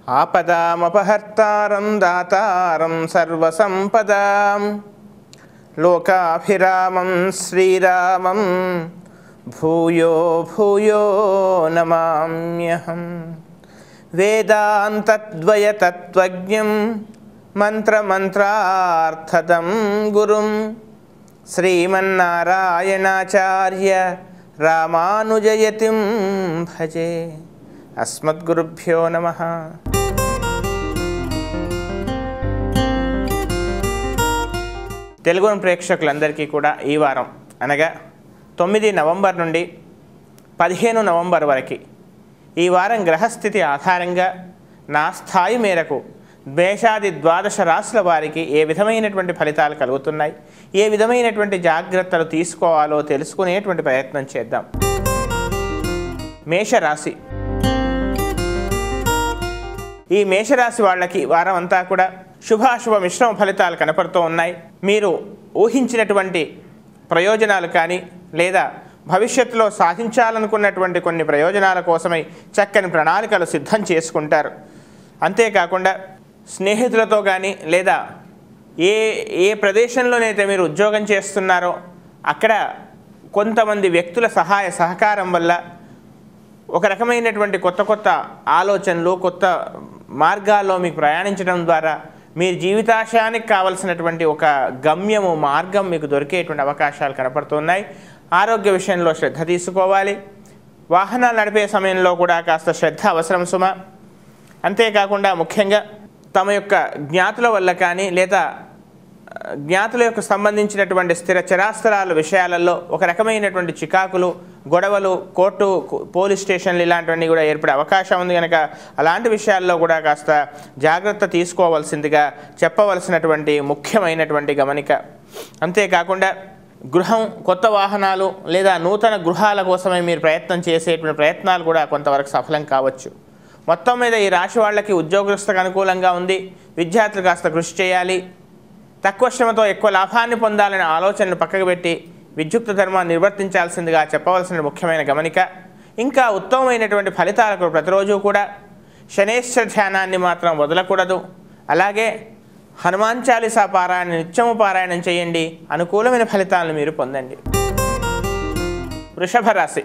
ఆపదామపహర్తారం దాతారం సర్వసంపదాం లోకాభిరామం శ్రీరామం భూయో భూయో నమామ్యహం వేదాంతద్వయతత్వజ్ఞం మంత్రమంత్రార్థదం గురుం శ్రీమన్నారాయణాచార్య రామానుజయతిం భజే అస్మద్గురుభ్యో నమ తెలుగు ప్రేక్షకులందరికీ కూడా ఈ వారం అనగా తొమ్మిది నవంబర్ నుండి పదిహేను నవంబర్ వరకు ఈ వారం గ్రహస్థితి ఆధారంగా నా స్థాయి మేరకు ద్వేషాది ద్వాదశ రాశుల వారికి ఏ విధమైనటువంటి ఫలితాలు కలుగుతున్నాయి ఏ విధమైనటువంటి జాగ్రత్తలు తీసుకోవాలో తెలుసుకునేటువంటి ప్రయత్నం చేద్దాం మేషరాశి ఈ మేషరాశి వాళ్ళకి వారం అంతా కూడా శుభాశుభ మిశ్రమ ఫలితాలు కనపడుతూ ఉన్నాయి మీరు ఊహించినటువంటి ప్రయోజనాలు కానీ లేదా భవిష్యత్తులో సాధించాలనుకున్నటువంటి కొన్ని ప్రయోజనాల కోసమై చక్కని ప్రణాళికలు సిద్ధం చేసుకుంటారు అంతేకాకుండా స్నేహితులతో కానీ లేదా ఏ ఏ ప్రదేశంలోనైతే మీరు ఉద్యోగం చేస్తున్నారో అక్కడ కొంతమంది వ్యక్తుల సహాయ సహకారం వల్ల ఒక రకమైనటువంటి కొత్త కొత్త ఆలోచనలు కొత్త మార్గాల్లో మీకు ప్రయాణించడం ద్వారా మీ జీవితాశయానికి కావలసినటువంటి ఒక గమ్యము మార్గం మీకు దొరికేటువంటి అవకాశాలు కనపడుతున్నాయి ఆరోగ్య విషయంలో శ్రద్ధ తీసుకోవాలి వాహనాలు నడిపే సమయంలో కూడా కాస్త శ్రద్ధ అవసరం సుమ అంతేకాకుండా ముఖ్యంగా తమ యొక్క జ్ఞాతుల వల్ల కానీ లేదా జ్ఞాతుల యొక్క సంబంధించినటువంటి స్థిర చరాస్తరాల విషయాలలో ఒక రకమైనటువంటి చికాకులు గొడవలు కోర్టు పోలీస్ స్టేషన్లు ఇలాంటివన్నీ కూడా ఏర్పడే అవకాశం ఉంది కనుక అలాంటి విషయాల్లో కూడా కాస్త జాగ్రత్త తీసుకోవాల్సిందిగా చెప్పవలసినటువంటి ముఖ్యమైనటువంటి గమనిక అంతేకాకుండా గృహం కొత్త వాహనాలు లేదా నూతన గృహాల కోసమే మీరు ప్రయత్నం చేసేటువంటి ప్రయత్నాలు కూడా కొంతవరకు సఫలం కావచ్చు మొత్తం మీద ఈ రాశి వాళ్ళకి ఉద్యోగస్తులకు అనుకూలంగా ఉంది విద్యార్థులు కాస్త కృషి చేయాలి తక్కువ శ్రమతో ఎక్కువ లాభాన్ని పొందాలనే ఆలోచనను పక్కకు పెట్టి విద్యుక్త ధర్మాన్ని నిర్వర్తించాల్సిందిగా చెప్పవలసిన ముఖ్యమైన గమనిక ఇంకా ఉత్తమమైనటువంటి ఫలితాలకు ప్రతిరోజు కూడా శనేశ్వర ధ్యానాన్ని మాత్రం వదలకూడదు అలాగే హనుమాన్ చాలీసా పారాయణ నిత్యము పారాయణం చేయండి అనుకూలమైన ఫలితాలను మీరు పొందండి వృషభ రాశి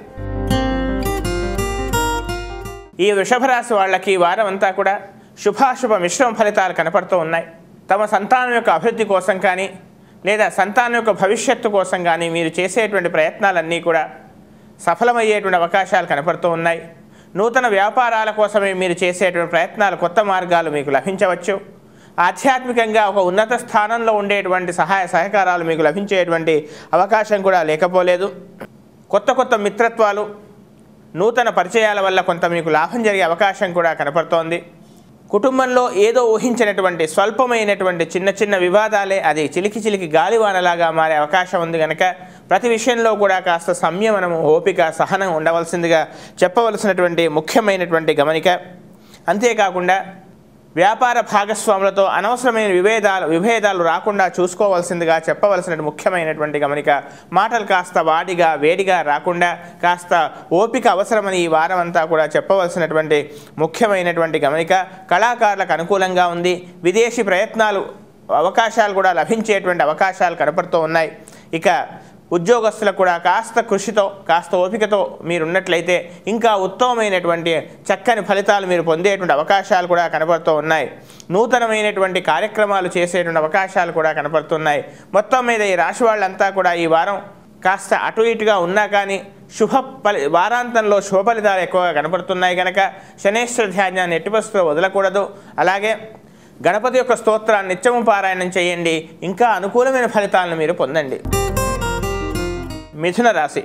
ఈ వృషభ రాశి వాళ్ళకి ఈ వారం అంతా కూడా శుభాశుభ మిశ్రమ ఫలితాలు కనపడుతూ ఉన్నాయి తమ సంతానం యొక్క అభివృద్ధి కోసం కానీ లేదా సంతానం యొక్క భవిష్యత్తు కోసం కానీ మీరు చేసేటువంటి ప్రయత్నాలన్నీ కూడా సఫలమయ్యేటువంటి అవకాశాలు కనపడుతూ ఉన్నాయి నూతన వ్యాపారాల కోసమే మీరు చేసేటువంటి ప్రయత్నాలు కొత్త మార్గాలు మీకు లభించవచ్చు ఆధ్యాత్మికంగా ఒక ఉన్నత స్థానంలో ఉండేటువంటి సహాయ సహకారాలు మీకు లభించేటువంటి అవకాశం కూడా లేకపోలేదు కొత్త కొత్త మిత్రత్వాలు నూతన పరిచయాల వల్ల కొంత మీకు లాభం జరిగే అవకాశం కూడా కనపడుతోంది కుటుంబంలో ఏదో ఊహించినటువంటి స్వల్పమైనటువంటి చిన్న చిన్న వివాదాలే అది చిలికి చిలికి గాలివానలాగా మారే అవకాశం ఉంది కనుక ప్రతి విషయంలో కూడా కాస్త సంయమనము ఓపిక సహనం ఉండవలసిందిగా చెప్పవలసినటువంటి ముఖ్యమైనటువంటి గమనిక అంతేకాకుండా వ్యాపార భాగస్వాములతో అనవసరమైన విభేదాలు విభేదాలు రాకుండా చూసుకోవాల్సిందిగా చెప్పవలసిన ముఖ్యమైనటువంటి గమనిక మాటలు కాస్త వాడిగా వేడిగా రాకుండా కాస్త ఓపిక అవసరమని ఈ వారం అంతా కూడా చెప్పవలసినటువంటి ముఖ్యమైనటువంటి గమనిక కళాకారులకు అనుకూలంగా ఉంది విదేశీ ప్రయత్నాలు అవకాశాలు కూడా లభించేటువంటి అవకాశాలు కనపడుతూ ఉన్నాయి ఇక ఉద్యోగస్తులకు కూడా కాస్త కృషితో కాస్త ఓపికతో మీరున్నట్లయితే ఇంకా ఉత్తమమైనటువంటి చక్కని ఫలితాలు మీరు పొందేటువంటి అవకాశాలు కూడా కనపడుతూ ఉన్నాయి నూతనమైనటువంటి కార్యక్రమాలు చేసేటువంటి అవకాశాలు కూడా కనపడుతున్నాయి మొత్తం మీద ఈ రాశి వాళ్ళంతా కూడా ఈ వారం కాస్త అటు ఇటుగా ఉన్నా కానీ శుభ ఫలి వారాంతంలో శుభ ఫలితాలు ఎక్కువగా కనపడుతున్నాయి కనుక శనేశ్వర ధ్యానాన్ని ఎట్టి పరిస్థితుల్లో వదలకూడదు అలాగే గణపతి యొక్క స్తోత్రాన్ని నిత్యము పారాయణం చేయండి ఇంకా అనుకూలమైన ఫలితాలను మీరు పొందండి మిథున రాశి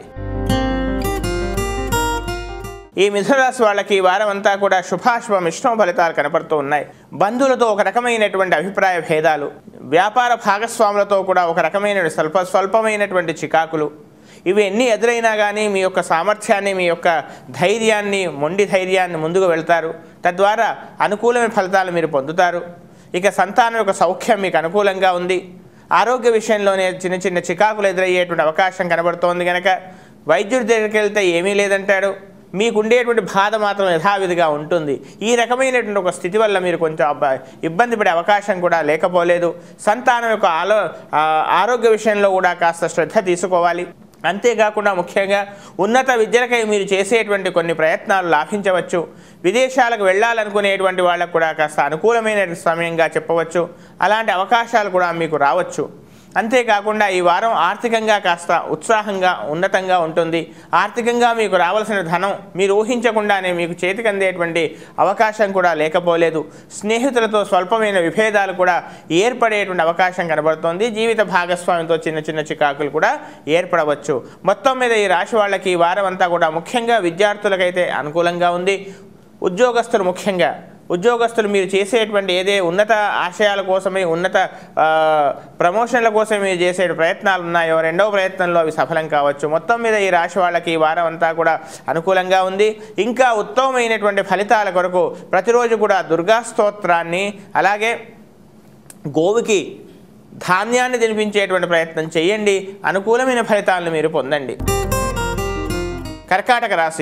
ఈ మిథున రాశి వాళ్ళకి ఈ వారం అంతా కూడా శుభాశుభ మిశ్రమ ఫలితాలు కనపడుతూ ఉన్నాయి బంధువులతో ఒక రకమైనటువంటి అభిప్రాయ భేదాలు వ్యాపార భాగస్వాములతో కూడా ఒక రకమైన స్వల్ప స్వల్పమైనటువంటి చికాకులు ఇవి ఎన్ని ఎదురైనా కానీ మీ యొక్క సామర్థ్యాన్ని మీ యొక్క ధైర్యాన్ని మొండి ధైర్యాన్ని ముందుకు వెళ్తారు తద్వారా అనుకూలమైన ఫలితాలు మీరు పొందుతారు ఇక సంతానం యొక్క సౌఖ్యం మీకు అనుకూలంగా ఉంది ఆరోగ్య విషయంలోనే చిన్న చిన్న చికాకులు ఎదురయ్యేటువంటి అవకాశం కనబడుతోంది కనుక వైద్యుడి దగ్గరికి వెళ్తే ఏమీ లేదంటాడు మీకు ఉండేటువంటి బాధ మాత్రం యథావిధిగా ఉంటుంది ఈ రకమైనటువంటి ఒక స్థితి వల్ల మీరు కొంచెం అబ్బ- ఇబ్బంది పడే అవకాశం కూడా లేకపోలేదు సంతానం యొక్క ఆలో ఆ, ఆరోగ్య విషయంలో కూడా కాస్త శ్రద్ధ తీసుకోవాలి అంతేకాకుండా ముఖ్యంగా ఉన్నత విద్యలకై మీరు చేసేటువంటి కొన్ని ప్రయత్నాలు లాభించవచ్చు విదేశాలకు వెళ్ళాలనుకునేటువంటి వాళ్ళకు కూడా కాస్త అనుకూలమైన సమయంగా చెప్పవచ్చు అలాంటి అవకాశాలు కూడా మీకు రావచ్చు అంతేకాకుండా ఈ వారం ఆర్థికంగా కాస్త ఉత్సాహంగా ఉన్నతంగా ఉంటుంది ఆర్థికంగా మీకు రావాల్సిన ధనం మీరు ఊహించకుండానే మీకు చేతికి అందేటువంటి అవకాశం కూడా లేకపోలేదు స్నేహితులతో స్వల్పమైన విభేదాలు కూడా ఏర్పడేటువంటి అవకాశం కనబడుతోంది జీవిత భాగస్వామితో చిన్న చిన్న చికాకులు కూడా ఏర్పడవచ్చు మొత్తం మీద ఈ రాశి వాళ్ళకి ఈ వారం అంతా కూడా ముఖ్యంగా విద్యార్థులకైతే అనుకూలంగా ఉంది ఉద్యోగస్తులు ముఖ్యంగా ఉద్యోగస్తులు మీరు చేసేటువంటి ఏదే ఉన్నత ఆశయాల కోసమే ఉన్నత ఆ, ప్రమోషన్ల కోసం మీరు చేసే ప్రయత్నాలు ఉన్నాయో రెండవ ప్రయత్నంలో అవి సఫలం కావచ్చు మొత్తం మీద ఈ రాశి వాళ్ళకి ఈ వారం అంతా కూడా అనుకూలంగా ఉంది ఇంకా ఉత్తమమైనటువంటి ఫలితాల కొరకు ప్రతిరోజు కూడా దుర్గా స్తోత్రాన్ని అలాగే గోవుకి ధాన్యాన్ని తినిపించేటువంటి ప్రయత్నం చేయండి అనుకూలమైన ఫలితాలను మీరు పొందండి కర్కాటక రాశి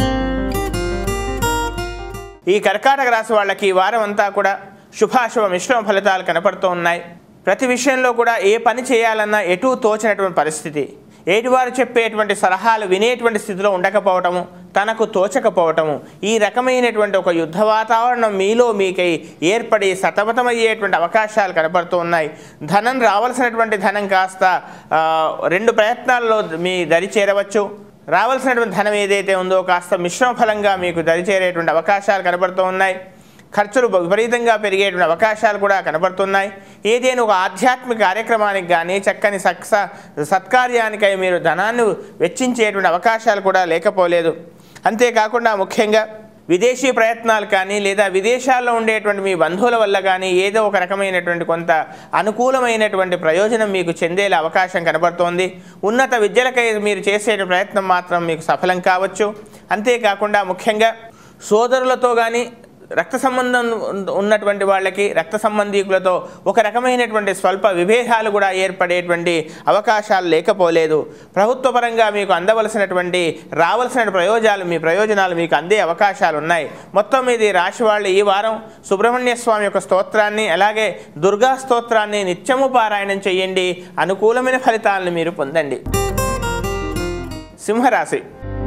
ఈ కర్కాటక రాశి వాళ్ళకి ఈ వారం అంతా కూడా శుభాశుభ మిశ్రమ ఫలితాలు కనపడుతూ ఉన్నాయి ప్రతి విషయంలో కూడా ఏ పని చేయాలన్నా ఎటు తోచినటువంటి పరిస్థితి ఏటివారు చెప్పేటువంటి సలహాలు వినేటువంటి స్థితిలో ఉండకపోవటము తనకు తోచకపోవటము ఈ రకమైనటువంటి ఒక యుద్ధ వాతావరణం మీలో మీకై ఏర్పడి సతమతమయ్యేటువంటి అవకాశాలు కనపడుతూ ఉన్నాయి ధనం రావాల్సినటువంటి ధనం కాస్త ఆ, రెండు ప్రయత్నాల్లో మీ దరి చేరవచ్చు రావాల్సినటువంటి ధనం ఏదైతే ఉందో కాస్త మిశ్రమ ఫలంగా మీకు దరిచేరేటువంటి అవకాశాలు కనబడుతూ ఉన్నాయి ఖర్చులు విపరీతంగా పెరిగేటువంటి అవకాశాలు కూడా కనబడుతున్నాయి ఏదైనా ఒక ఆధ్యాత్మిక కార్యక్రమానికి కానీ చక్కని సక్స సత్కార్యానికై మీరు ధనాన్ని వెచ్చించేటువంటి అవకాశాలు కూడా లేకపోలేదు అంతేకాకుండా ముఖ్యంగా విదేశీ ప్రయత్నాలు కానీ లేదా విదేశాల్లో ఉండేటువంటి మీ బంధువుల వల్ల కానీ ఏదో ఒక రకమైనటువంటి కొంత అనుకూలమైనటువంటి ప్రయోజనం మీకు చెందేలా అవకాశం కనబడుతోంది ఉన్నత విద్యలకై మీరు చేసే ప్రయత్నం మాత్రం మీకు సఫలం కావచ్చు అంతేకాకుండా ముఖ్యంగా సోదరులతో కానీ రక్త సంబంధం ఉన్న- ఉన్నటువంటి వాళ్ళకి రక్త సంబంధీకులతో ఒక రకమైనటువంటి స్వల్ప విభేదాలు కూడా ఏర్పడేటువంటి అవకాశాలు లేకపోలేదు ప్రభుత్వ పరంగా మీకు అందవలసినటువంటి రావాల్సిన ప్రయోజనాలు మీ ప్రయోజనాలు మీకు అందే అవకాశాలు ఉన్నాయి మొత్తం మీద ఈ రాశి వాళ్ళు ఈ వారం సుబ్రహ్మణ్య స్వామి యొక్క స్తోత్రాన్ని అలాగే దుర్గా స్తోత్రాన్ని నిత్యము పారాయణం చేయండి అనుకూలమైన ఫలితాలను మీరు పొందండి సింహరాశి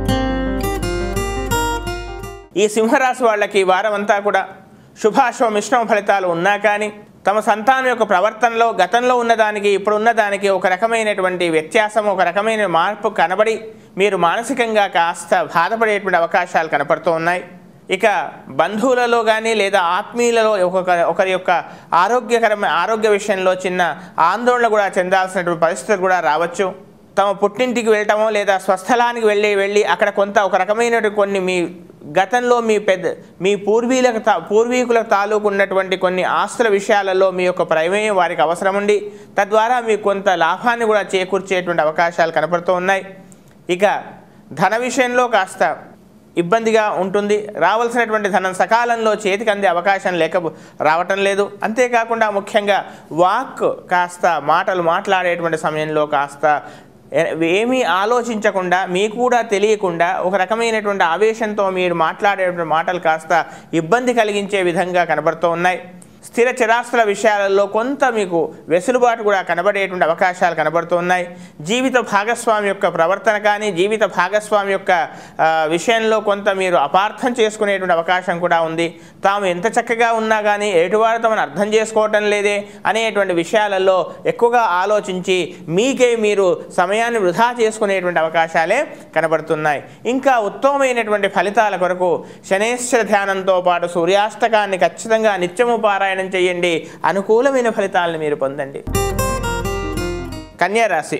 ఈ సింహరాశి వాళ్ళకి ఈ వారం అంతా కూడా శుభాశుభ మిశ్రమ ఫలితాలు ఉన్నా కానీ తమ సంతానం యొక్క ప్రవర్తనలో గతంలో ఉన్నదానికి ఇప్పుడు ఉన్నదానికి ఒక రకమైనటువంటి వ్యత్యాసం ఒక రకమైన మార్పు కనబడి మీరు మానసికంగా కాస్త బాధపడేటువంటి అవకాశాలు కనపడుతూ ఉన్నాయి ఇక బంధువులలో కానీ లేదా ఆత్మీయులలో ఒక్కొక్క ఒకరి యొక్క ఆరోగ్యకరమైన ఆరోగ్య విషయంలో చిన్న ఆందోళన కూడా చెందాల్సినటువంటి పరిస్థితులు కూడా రావచ్చు తమ పుట్టింటికి వెళ్ళటమో లేదా స్వస్థలానికి వెళ్ళి వెళ్ళి అక్కడ కొంత ఒక రకమైన కొన్ని మీ గతంలో మీ పెద్ద మీ పూర్వీకులకు తా పూర్వీకులకు తాలూకు ఉన్నటువంటి కొన్ని ఆస్తుల విషయాలలో మీ యొక్క ప్రమేయం వారికి అవసరం ఉండి తద్వారా మీకు కొంత లాభాన్ని కూడా చేకూర్చేటువంటి అవకాశాలు కనపడుతూ ఉన్నాయి ఇక ధన విషయంలో కాస్త ఇబ్బందిగా ఉంటుంది రావాల్సినటువంటి ధనం సకాలంలో చేతికి అందే అవకాశం లేక రావటం లేదు అంతేకాకుండా ముఖ్యంగా వాక్ కాస్త మాటలు మాట్లాడేటువంటి సమయంలో కాస్త ఏ- ఏమీ ఆలోచించకుండా మీకు కూడా తెలియకుండా ఒక రకమైనటువంటి ఆవేశంతో మీరు మాట్లాడేటువంటి మాటలు కాస్త ఇబ్బంది కలిగించే విధంగా కనబడుతూ ఉన్నాయి స్థిర చిరాస్తుల విషయాలలో కొంత మీకు వెసులుబాటు కూడా కనబడేటువంటి అవకాశాలు కనబడుతూ ఉన్నాయి జీవిత భాగస్వామి యొక్క ప్రవర్తన కానీ జీవిత భాగస్వామి యొక్క ఆ, విషయంలో కొంత మీరు అపార్థం చేసుకునేటువంటి అవకాశం కూడా ఉంది తాము ఎంత చక్కగా ఉన్నా కానీ ఎటువారు తమను అర్థం చేసుకోవటం లేదే అనేటువంటి విషయాలలో ఎక్కువగా ఆలోచించి మీకే మీరు సమయాన్ని వృధా చేసుకునేటువంటి అవకాశాలే కనబడుతున్నాయి ఇంకా ఉత్తమమైనటువంటి ఫలితాల కొరకు శనేశ్వర ధ్యానంతో పాటు సూర్యాష్టకాన్ని ఖచ్చితంగా నిత్యము పారాయణం చేయండి అనుకూలమైన ఫలితాలను మీరు పొందండి కన్యా రాశి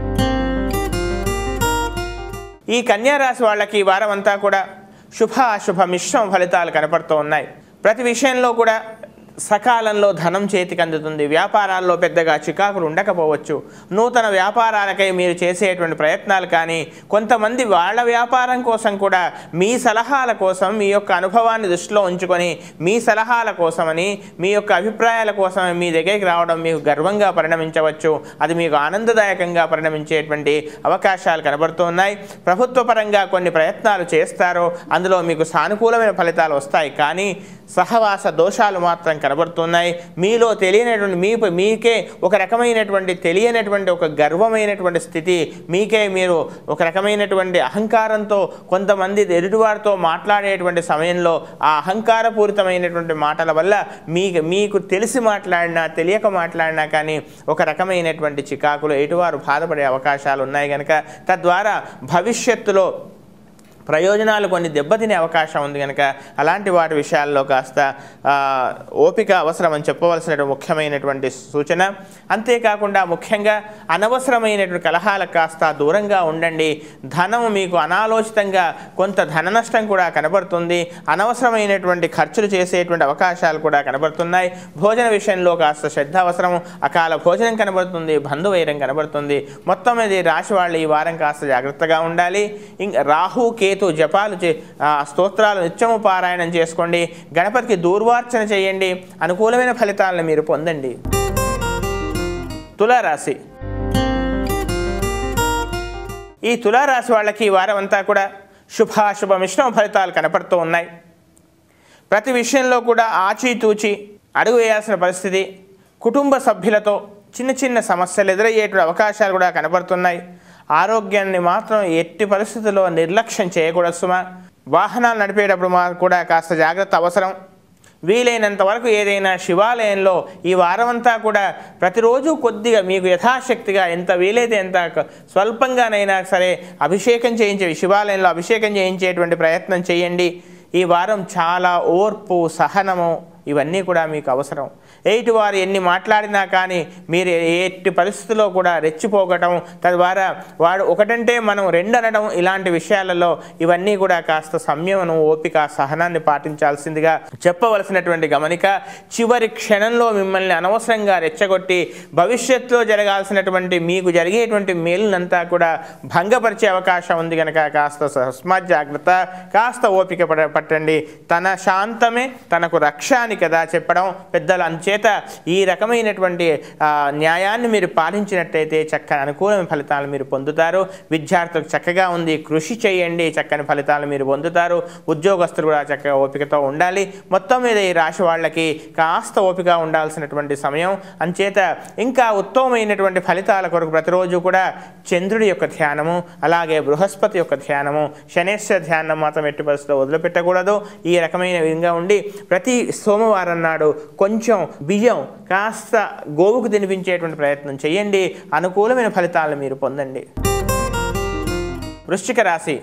ఈ కన్యా రాశి వాళ్ళకి ఈ వారం అంతా కూడా శుభ అశుభ మిశ్రమ ఫలితాలు కనపడుతూ ఉన్నాయి ప్రతి విషయంలో కూడా సకాలంలో ధనం చేతికి అందుతుంది వ్యాపారాల్లో పెద్దగా చికాకులు ఉండకపోవచ్చు నూతన వ్యాపారాలకై మీరు చేసేటువంటి ప్రయత్నాలు కానీ కొంతమంది వాళ్ళ వ్యాపారం కోసం కూడా మీ సలహాల కోసం మీ యొక్క అనుభవాన్ని దృష్టిలో ఉంచుకొని మీ సలహాల కోసమని మీ యొక్క అభిప్రాయాల కోసమని మీ దగ్గరికి రావడం మీకు గర్వంగా పరిణమించవచ్చు అది మీకు ఆనందదాయకంగా పరిణమించేటువంటి అవకాశాలు కనబడుతున్నాయి ప్రభుత్వ పరంగా కొన్ని ప్రయత్నాలు చేస్తారో అందులో మీకు సానుకూలమైన ఫలితాలు వస్తాయి కానీ సహవాస దోషాలు మాత్రం కనబడుతున్నాయి మీలో తెలియనటువంటి మీ మీకే ఒక రకమైనటువంటి తెలియనటువంటి ఒక గర్వమైనటువంటి స్థితి మీకే మీరు ఒక రకమైనటువంటి అహంకారంతో కొంతమంది ఎదుటివారితో మాట్లాడేటువంటి సమయంలో ఆ అహంకారపూరితమైనటువంటి మాటల వల్ల మీకు మీకు తెలిసి మాట్లాడినా తెలియక మాట్లాడినా కానీ ఒక రకమైనటువంటి చికాకులు ఎటువారు బాధపడే అవకాశాలు ఉన్నాయి కనుక తద్వారా భవిష్యత్తులో ప్రయోజనాలు కొన్ని దెబ్బతినే అవకాశం ఉంది కనుక అలాంటి వాటి విషయాల్లో కాస్త ఆ, ఓపిక అవసరం అని చెప్పవలసిన ముఖ్యమైనటువంటి సూచన అంతేకాకుండా ముఖ్యంగా అనవసరమైనటువంటి కలహాలకు కాస్త దూరంగా ఉండండి ధనం మీకు అనాలోచితంగా కొంత ధన నష్టం కూడా కనబడుతుంది అనవసరమైనటువంటి ఖర్చులు చేసేటువంటి అవకాశాలు కూడా కనబడుతున్నాయి భోజన విషయంలో కాస్త శ్రద్ధ అవసరం అకాల భోజనం కనబడుతుంది బంధువైరం కనబడుతుంది మొత్తం మీద ఈ రాశి వాళ్ళు ఈ వారం కాస్త జాగ్రత్తగా ఉండాలి ఇంక రాహు కేతు జపాలు చే ఆ, స్తోత్రాలు నిత్యము పారాయణం చేసుకోండి గణపతికి దూర్వార్చన చేయండి అనుకూలమైన ఫలితాలను మీరు పొందండి తులారాశి ఈ తులారాశి వాళ్ళకి ఈ వారం అంతా కూడా శుభాశుభ మిశ్రమ ఫలితాలు కనపడుతూ ఉన్నాయి ప్రతి విషయంలో కూడా ఆచితూచి అడుగు వేయాల్సిన పరిస్థితి కుటుంబ సభ్యులతో చిన్న చిన్న సమస్యలు ఎదురయ్యేటువంటి అవకాశాలు కూడా కనబడుతున్నాయి ఆరోగ్యాన్ని మాత్రం ఎట్టి పరిస్థితుల్లో నిర్లక్ష్యం చేయకూడదు సుమా వాహనాలు నడిపేటప్పుడు మా కూడా కాస్త జాగ్రత్త అవసరం వీలైనంత వరకు ఏదైనా శివాలయంలో ఈ వారమంతా కూడా ప్రతిరోజు కొద్దిగా మీకు యథాశక్తిగా ఎంత వీలైతే ఎంత క- స్వల్పంగానైనా సరే అభిషేకం చేయించే శివాలయంలో అభిషేకం చేయించేటువంటి ప్రయత్నం చేయండి ఈ వారం చాలా ఓర్పు సహనము ఇవన్నీ కూడా మీకు అవసరం ఎయిటి వారు ఎన్ని మాట్లాడినా కానీ మీరు ఎట్టి పరిస్థితుల్లో కూడా రెచ్చిపోగటం తద్వారా వాడు ఒకటంటే మనం రెండు అనడం ఇలాంటి విషయాలలో ఇవన్నీ కూడా కాస్త సంయమనం ఓపిక సహనాన్ని పాటించాల్సిందిగా చెప్పవలసినటువంటి గమనిక చివరి క్షణంలో మిమ్మల్ని అనవసరంగా రెచ్చగొట్టి భవిష్యత్తులో జరగాల్సినటువంటి మీకు జరిగేటువంటి మేలునంతా కూడా భంగపరిచే అవకాశం ఉంది కనుక కాస్త తస్మాత్ జాగ్రత్త కాస్త ఓపిక పడ పట్టండి తన శాంతమే తనకు రక్ష అని కదా చెప్పడం పెద్దల అంచేత ఈ రకమైనటువంటి ఆ, న్యాయాన్ని మీరు పాటించినట్టయితే చక్కని అనుకూలమైన ఫలితాలు మీరు పొందుతారు విద్యార్థులకు చక్కగా ఉంది కృషి చేయండి చక్కని ఫలితాలు మీరు పొందుతారు ఉద్యోగస్తులు కూడా చక్కగా ఓపికతో ఉండాలి మొత్తం మీద ఈ రాశి వాళ్ళకి కాస్త ఓపిక ఉండాల్సినటువంటి సమయం అంచేత ఇంకా ఉత్తమమైనటువంటి ఫలితాల కొరకు ప్రతిరోజు కూడా చంద్రుడి యొక్క ధ్యానము అలాగే బృహస్పతి యొక్క ధ్యానము శనేశ్వర ధ్యానం మాత్రం ఎట్టి పరిస్థితిలో వదిలిపెట్టకూడదు ఈ రకమైన విధంగా ఉండి ప్రతి సోమవారం నాడు కొంచెం బియ్యం కాస్త గోవుకు తినిపించేటువంటి ప్రయత్నం చేయండి అనుకూలమైన ఫలితాలను మీరు పొందండి వృశ్చిక రాశి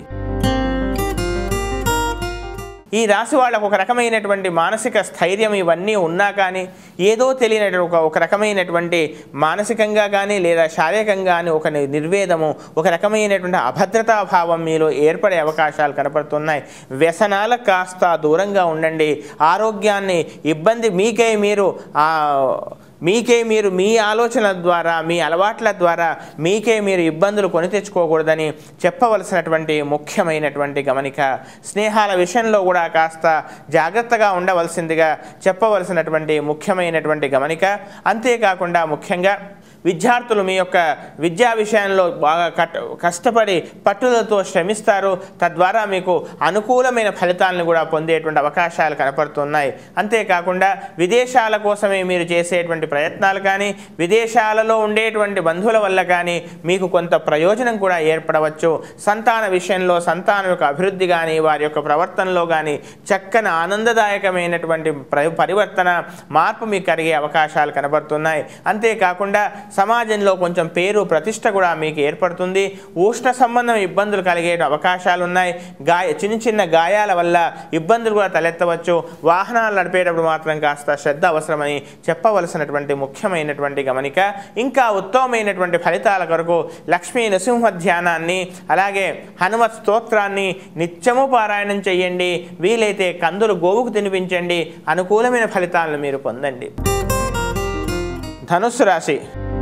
ఈ రాశి వాళ్ళకు ఒక రకమైనటువంటి మానసిక స్థైర్యం ఇవన్నీ ఉన్నా కానీ ఏదో తెలియనటువంటి ఒక ఒక రకమైనటువంటి మానసికంగా కానీ లేదా శారీరకంగా కానీ ఒక ని- నిర్వేదము ఒక రకమైనటువంటి అభద్రతా భావం మీలో ఏర్పడే అవకాశాలు కనపడుతున్నాయి వ్యసనాలకు కాస్త దూరంగా ఉండండి ఆరోగ్యాన్ని ఇబ్బంది మీకై మీరు ఆ మీకే మీరు మీ ఆలోచనల ద్వారా మీ అలవాట్ల ద్వారా మీకే మీరు ఇబ్బందులు కొని తెచ్చుకోకూడదని చెప్పవలసినటువంటి ముఖ్యమైనటువంటి గమనిక స్నేహాల విషయంలో కూడా కాస్త జాగ్రత్తగా ఉండవలసిందిగా చెప్పవలసినటువంటి ముఖ్యమైనటువంటి గమనిక అంతేకాకుండా ముఖ్యంగా విద్యార్థులు మీ యొక్క విద్యా విషయంలో బాగా కట్ కష్టపడి పట్టుదలతో శ్రమిస్తారు తద్వారా మీకు అనుకూలమైన ఫలితాలను కూడా పొందేటువంటి అవకాశాలు కనపడుతున్నాయి అంతేకాకుండా విదేశాల కోసమే మీరు చేసేటువంటి ప్రయత్నాలు కానీ విదేశాలలో ఉండేటువంటి బంధువుల వల్ల కానీ మీకు కొంత ప్రయోజనం కూడా ఏర్పడవచ్చు సంతాన విషయంలో సంతానం యొక్క అభివృద్ధి కానీ వారి యొక్క ప్రవర్తనలో కానీ చక్కని ఆనందదాయకమైనటువంటి ప్ర- పరివర్తన మార్పు మీకు కలిగే అవకాశాలు కనబడుతున్నాయి అంతేకాకుండా సమాజంలో కొంచెం పేరు ప్రతిష్ట కూడా మీకు ఏర్పడుతుంది ఉష్ణ సంబంధం ఇబ్బందులు కలిగే అవకాశాలు ఉన్నాయి గాయ చిన్న చిన్న గాయాల వల్ల ఇబ్బందులు కూడా తలెత్తవచ్చు వాహనాలు నడిపేటప్పుడు మాత్రం కాస్త శ్రద్ధ అవసరమని చెప్పవలసినటువంటి అనేటువంటి ముఖ్యమైనటువంటి గమనిక ఇంకా ఉత్తమమైనటువంటి ఫలితాల కొరకు లక్ష్మీ నృసింహ ధ్యానాన్ని అలాగే హనుమత్ స్తోత్రాన్ని నిత్యము పారాయణం చేయండి వీలైతే కందులు గోవుకు తినిపించండి అనుకూలమైన ఫలితాలను మీరు పొందండి ధనుస్సు రాశి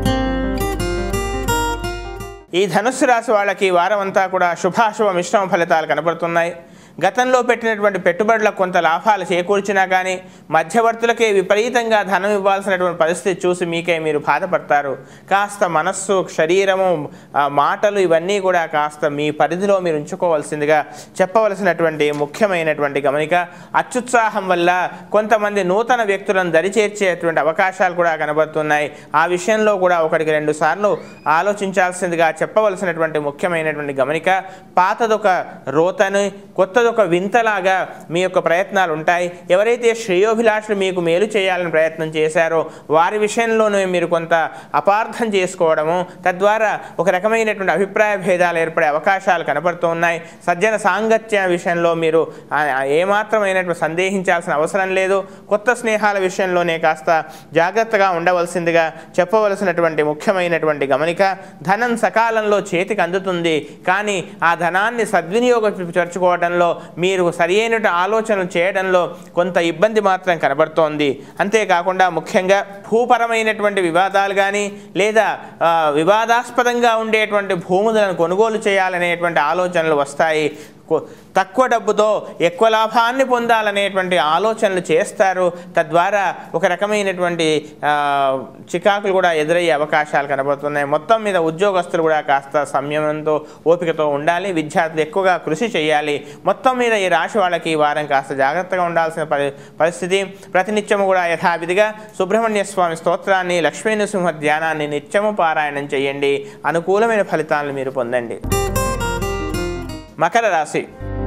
ఈ ధనుస్సు రాశి వాళ్ళకి ఈ వారం అంతా కూడా శుభాశుభ మిశ్రమ ఫలితాలు కనపడుతున్నాయి గతంలో పెట్టినటువంటి పెట్టుబడులకు కొంత లాభాలు చేకూర్చినా కానీ మధ్యవర్తులకే విపరీతంగా ధనం ఇవ్వాల్సినటువంటి పరిస్థితి చూసి మీకే మీరు బాధపడతారు కాస్త మనస్సు శరీరము ఆ, మాటలు ఇవన్నీ కూడా కాస్త మీ పరిధిలో మీరు ఉంచుకోవాల్సిందిగా చెప్పవలసినటువంటి ముఖ్యమైనటువంటి గమనిక అత్యుత్సాహం వల్ల కొంతమంది నూతన వ్యక్తులను దరిచేర్చేటువంటి అవకాశాలు కూడా కనబడుతున్నాయి ఆ విషయంలో కూడా ఒకటికి రెండు సార్లు ఆలోచించాల్సిందిగా చెప్పవలసినటువంటి ముఖ్యమైనటువంటి గమనిక పాతదొక రోతని కొత్తదొక వింతలాగా మీ యొక్క ప్రయత్నాలు ఉంటాయి ఎవరైతే శ్రేయోభిలాషులు మీకు మేలు చేయాలని ప్రయత్నం చేశారో వారి విషయంలోనూ మీరు కొంత అపార్థం చేసుకోవడము తద్వారా ఒక రకమైనటువంటి అభిప్రాయ భేదాలు ఏర్పడే అవకాశాలు కనపడుతూ ఉన్నాయి సజ్జన సాంగత్య విషయంలో మీరు ఆ, ఆ, ఏమాత్రమైనటువంటి సందేహించాల్సిన అవసరం లేదు కొత్త స్నేహాల విషయంలోనే కాస్త జాగ్రత్తగా ఉండవలసిందిగా చెప్పవలసినటువంటి ముఖ్యమైనటువంటి గమనిక ధనం సకాలంలో చేతికి అందుతుంది కానీ ఆ ధనాన్ని సద్వినియోగపరచుకోవడంలో మీరు సరియైన ఆలోచనలు చేయడంలో కొంత ఇబ్బంది మాత్రం కనబడుతోంది అంతేకాకుండా ముఖ్యంగా భూపరమైనటువంటి వివాదాలు కానీ లేదా ఆ, వివాదాస్పదంగా ఉండేటువంటి భూములను కొనుగోలు చేయాలనేటువంటి ఆలోచనలు వస్తాయి కొ- తక్కువ డబ్బుతో ఎక్కువ లాభాన్ని పొందాలనేటువంటి ఆలోచనలు చేస్తారు తద్వారా ఒక రకమైనటువంటి ఆ, చికాకులు కూడా ఎదురయ్యే అవకాశాలు కనబడుతున్నాయి మొత్తం మీద ఉద్యోగస్తులు కూడా కాస్త సంయమనంతో ఓపికతో ఉండాలి విద్యార్థులు ఎక్కువగా కృషి చేయాలి మొత్తం మీద ఈ రాశి వాళ్ళకి ఈ వారం కాస్త జాగ్రత్తగా ఉండాల్సిన పరి పరిస్థితి ప్రతినిత్యము కూడా యథావిధిగా సుబ్రహ్మణ్య స్వామి స్తోత్రాన్ని లక్ష్మీ నృసింహ ధ్యానాన్ని నిత్యము పారాయణం చేయండి అనుకూలమైన ఫలితాలను మీరు పొందండి మకర రాశి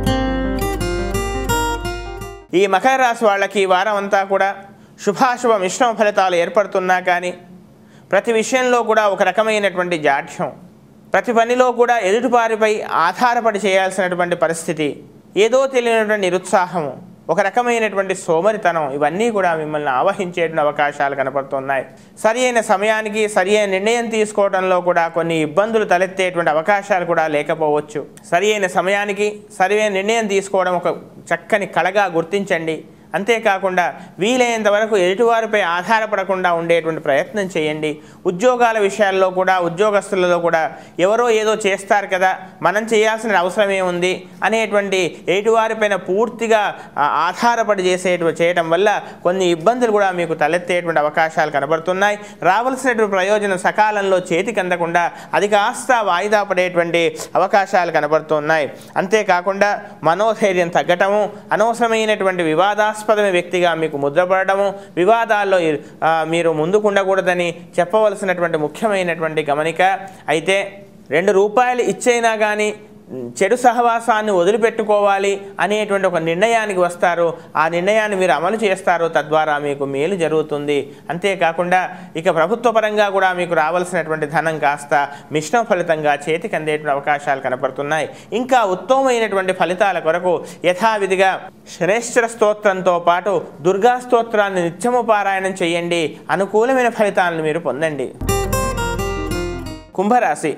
ఈ మకర రాశి వాళ్ళకి ఈ వారం అంతా కూడా శుభాశుభ మిశ్రమ ఫలితాలు ఏర్పడుతున్నా కానీ ప్రతి విషయంలో కూడా ఒక రకమైనటువంటి జాఢ్యం ప్రతి పనిలో కూడా ఎదుటివారిపై ఆధారపడి చేయాల్సినటువంటి పరిస్థితి ఏదో తెలియనటువంటి నిరుత్సాహము ఒక రకమైనటువంటి సోమరితనం ఇవన్నీ కూడా మిమ్మల్ని ఆవహించేటువంటి అవకాశాలు కనపడుతున్నాయి సరి అయిన సమయానికి సరి అయిన నిర్ణయం తీసుకోవడంలో కూడా కొన్ని ఇబ్బందులు తలెత్తేటువంటి అవకాశాలు కూడా లేకపోవచ్చు సరి అయిన సమయానికి సరి అయిన నిర్ణయం తీసుకోవడం ఒక చక్కని కళగా గుర్తించండి అంతేకాకుండా వీలైనంత వరకు ఎదుటివారిపై ఆధారపడకుండా ఉండేటువంటి ప్రయత్నం చేయండి ఉద్యోగాల విషయాల్లో కూడా ఉద్యోగస్తులలో కూడా ఎవరో ఏదో చేస్తారు కదా మనం చేయాల్సిన అవసరం ఏముంది అనేటువంటి ఎదుటివారిపైన పూర్తిగా ఆ, ఆధారపడి చేసేటువంటి చేయడం వల్ల కొన్ని ఇబ్బందులు కూడా మీకు తలెత్తేటువంటి అవకాశాలు కనబడుతున్నాయి రావాల్సినటువంటి ప్రయోజనం సకాలంలో చేతికి అందకుండా అది కాస్త వాయిదా పడేటువంటి అవకాశాలు కనబడుతున్నాయి అంతేకాకుండా మనోధైర్యం తగ్గటము అనవసరమైనటువంటి వివాదాస్పదమైన వ్యక్తిగా మీకు ముద్రపడము వివాదాల్లో ఆ, మీరు ముందుకు ఉండకూడదని చెప్పవలసినటువంటి ముఖ్యమైనటువంటి గమనిక అయితే రెండు రూపాయలు ఇచ్చైనా కానీ చెడు సహవాసాన్ని వదిలిపెట్టుకోవాలి అనేటువంటి ఒక నిర్ణయానికి వస్తారు ఆ నిర్ణయాన్ని మీరు అమలు చేస్తారు తద్వారా మీకు మేలు జరుగుతుంది అంతేకాకుండా ఇక ప్రభుత్వ పరంగా కూడా మీకు రావాల్సినటువంటి ధనం కాస్త మిశ్రమ ఫలితంగా చేతికి అందేటువంటి అవకాశాలు కనపడుతున్నాయి ఇంకా ఉత్తమమైనటువంటి ఫలితాల కొరకు యథావిధిగా శ్రేష్ఠ స్తోత్రంతో పాటు దుర్గా స్తోత్రాన్ని నిత్యము పారాయణం చేయండి అనుకూలమైన ఫలితాలను మీరు పొందండి కుంభరాశి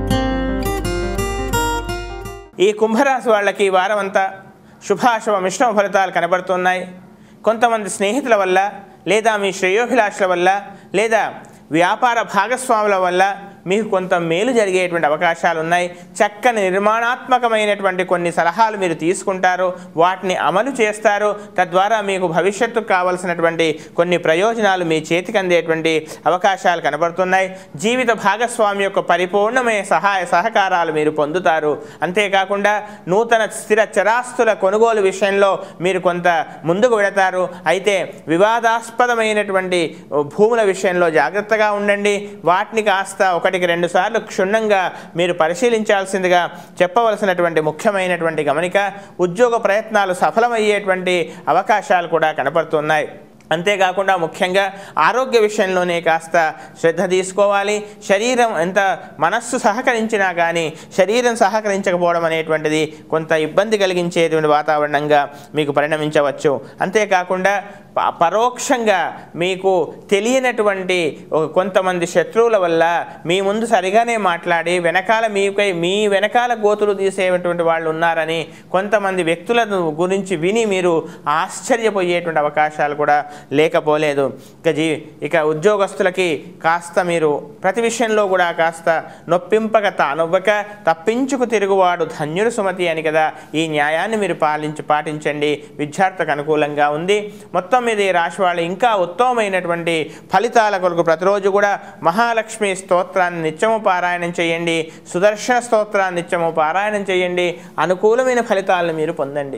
ఈ కుంభరాశి వాళ్ళకి ఈ వారం అంతా శుభాశుభ మిశ్రమ ఫలితాలు కనబడుతున్నాయి కొంతమంది స్నేహితుల వల్ల లేదా మీ శ్రేయోభిలాషుల వల్ల లేదా వ్యాపార భాగస్వాముల వల్ల మీకు కొంత మేలు జరిగేటువంటి అవకాశాలు ఉన్నాయి చక్కని నిర్మాణాత్మకమైనటువంటి కొన్ని సలహాలు మీరు తీసుకుంటారు వాటిని అమలు చేస్తారు తద్వారా మీకు భవిష్యత్తుకు కావలసినటువంటి కొన్ని ప్రయోజనాలు మీ చేతికి అందేటువంటి అవకాశాలు కనబడుతున్నాయి జీవిత భాగస్వామి యొక్క పరిపూర్ణమైన సహాయ సహకారాలు మీరు పొందుతారు అంతేకాకుండా నూతన స్థిర చరాస్తుల కొనుగోలు విషయంలో మీరు కొంత ముందుకు వెళతారు అయితే వివాదాస్పదమైనటువంటి భూముల విషయంలో జాగ్రత్తగా ఉండండి వాటిని కాస్త ఒకటికి రెండు సార్లు క్షుణ్ణంగా మీరు పరిశీలించాల్సిందిగా చెప్పవలసినటువంటి ముఖ్యమైనటువంటి గమనిక ఉద్యోగ ప్రయత్నాలు సఫలమయ్యేటువంటి అవకాశాలు కూడా కనపడుతున్నాయి అంతేకాకుండా ముఖ్యంగా ఆరోగ్య విషయంలోనే కాస్త శ్రద్ధ తీసుకోవాలి శరీరం ఎంత మనస్సు సహకరించినా కానీ శరీరం సహకరించకపోవడం అనేటువంటిది కొంత ఇబ్బంది కలిగించేటువంటి వాతావరణంగా మీకు పరిణమించవచ్చు అంతేకాకుండా ప- పరోక్షంగా మీకు తెలియనటువంటి ఒక కొంతమంది శత్రువుల వల్ల మీ ముందు సరిగానే మాట్లాడి వెనకాల మీకై మీ వెనకాల గోతులు తీసేటువంటి వాళ్ళు ఉన్నారని కొంతమంది వ్యక్తుల గురించి విని మీరు ఆశ్చర్యపోయేటువంటి అవకాశాలు కూడా లేకపోలేదు ఇక జీ ఇక ఉద్యోగస్తులకి కాస్త మీరు ప్రతి విషయంలో కూడా కాస్త నొప్పింపక తానొవ్వక తప్పించుకు తిరుగువాడు ధన్యుడు సుమతి అని కదా ఈ న్యాయాన్ని మీరు పాలించి పాటించండి విద్యార్థులకు అనుకూలంగా ఉంది మొత్తం మీద ఈ రాశి వాళ్ళు ఇంకా ఉత్తమమైనటువంటి ఫలితాల కొరకు ప్రతిరోజు కూడా మహాలక్ష్మి స్తోత్రాన్ని నిత్యము పారాయణం చేయండి సుదర్శన స్తోత్రాన్ని నిత్యము పారాయణం చేయండి అనుకూలమైన ఫలితాలను మీరు పొందండి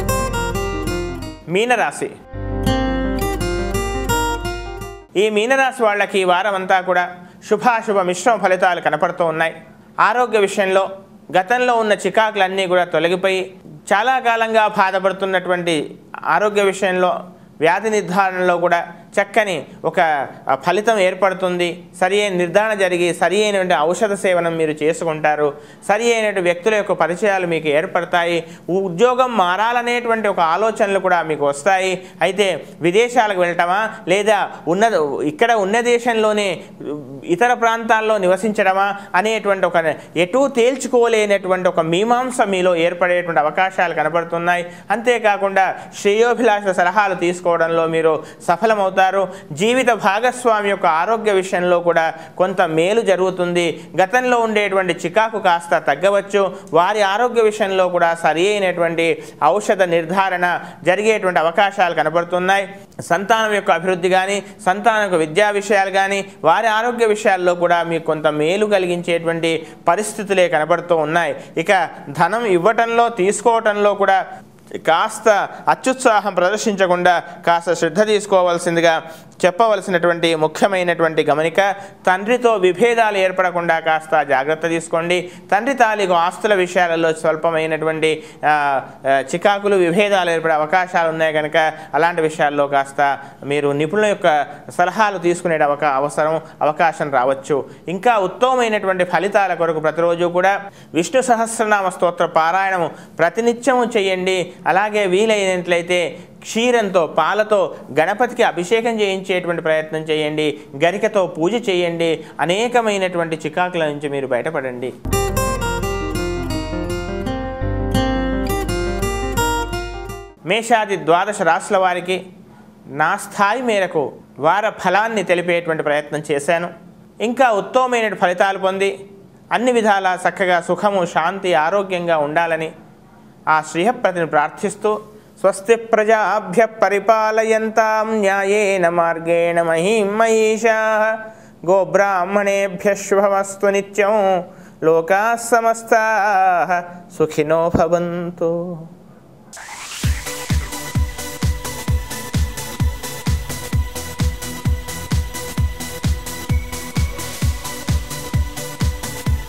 మీనరాశి ఈ మీనరాశి వాళ్ళకి ఈ వారం అంతా కూడా శుభాశుభ మిశ్రమ ఫలితాలు కనపడుతూ ఉన్నాయి ఆరోగ్య విషయంలో గతంలో ఉన్న చికాకులన్నీ కూడా తొలగిపోయి చాలా కాలంగా బాధపడుతున్నటువంటి ఆరోగ్య విషయంలో వ్యాధి నిర్ధారణలో కూడా చక్కని ఒక ఆ, ఫలితం ఏర్పడుతుంది సరి అయిన నిర్ధారణ జరిగి సరి అయినటువంటి ఔషధ సేవనం మీరు చేసుకుంటారు సరి అయినటువంటి వ్యక్తుల యొక్క పరిచయాలు మీకు ఏర్పడతాయి ఉద్యోగం మారాలనేటువంటి ఒక ఆలోచనలు కూడా మీకు వస్తాయి అయితే విదేశాలకు వెళ్ళటమా లేదా ఉన్న ఇక్కడ ఉన్న దేశంలోనే ఇతర ప్రాంతాల్లో నివసించడమా అనేటువంటి ఒక ఎటూ తేల్చుకోలేనటువంటి ఒక మీమాంస మీలో ఏర్పడేటువంటి అవకాశాలు కనబడుతున్నాయి అంతేకాకుండా శ్రేయోభిలాష సలహాలు తీసుకోవడంలో మీరు సఫలమవుతారు జీవిత భాగస్వామి యొక్క ఆరోగ్య విషయంలో కూడా కొంత మేలు జరుగుతుంది గతంలో ఉండేటువంటి చికాకు కాస్త తగ్గవచ్చు వారి ఆరోగ్య విషయంలో కూడా సరి అయినటువంటి ఔషధ నిర్ధారణ జరిగేటువంటి అవకాశాలు కనబడుతున్నాయి సంతానం యొక్క అభివృద్ధి కానీ సంతానం యొక్క విద్యా విషయాలు కానీ వారి ఆరోగ్య విషయాల్లో కూడా మీకు కొంత మేలు కలిగించేటువంటి పరిస్థితులే కనబడుతూ ఉన్నాయి ఇక ధనం ఇవ్వటంలో తీసుకోవటంలో కూడా కాస్త అత్యుత్సాహం ప్రదర్శించకుండా కాస్త శ్రద్ధ తీసుకోవాల్సిందిగా చెప్పవలసినటువంటి ముఖ్యమైనటువంటి గమనిక తండ్రితో విభేదాలు ఏర్పడకుండా కాస్త జాగ్రత్త తీసుకోండి తండ్రి తాలూకు ఆస్తుల విషయాలలో స్వల్పమైనటువంటి ఆ, ఆ, చికాకులు విభేదాలు ఏర్పడే అవకాశాలు ఉన్నాయి కనుక అలాంటి విషయాల్లో కాస్త మీరు నిపుణుల యొక్క సలహాలు తీసుకునే అవక అవసరం అవకాశం రావచ్చు ఇంకా ఉత్తమమైనటువంటి ఫలితాల కొరకు ప్రతిరోజు కూడా విష్ణు సహస్రనామ స్తోత్ర పారాయణము ప్రతినిత్యము చేయండి అలాగే వీలైనట్లయితే క్షీరంతో పాలతో గణపతికి అభిషేకం చేయించేటువంటి ప్రయత్నం చేయండి గరికతో పూజ చేయండి అనేకమైనటువంటి చికాకుల నుంచి మీరు బయటపడండి మేషాది ద్వాదశ రాశుల వారికి నా స్థాయి మేరకు వార ఫలాన్ని తెలిపేటువంటి ప్రయత్నం చేశాను ఇంకా ఉత్తమమైన ఫలితాలు పొంది అన్ని విధాలా చక్కగా సుఖము శాంతి ఆరోగ్యంగా ఉండాలని ఆ శ్రీహప్రతిని ప్రార్థిస్తూ స్వస్తి ప్రజాభ్య పరిపాలయంతాం న్యాయేన మార్గేణ మహీం మహిషా గోబ్రాహ్మణేభ్య శుభమస్తు నిత్యం లోకా సమస్తా సుఖినో భవంతు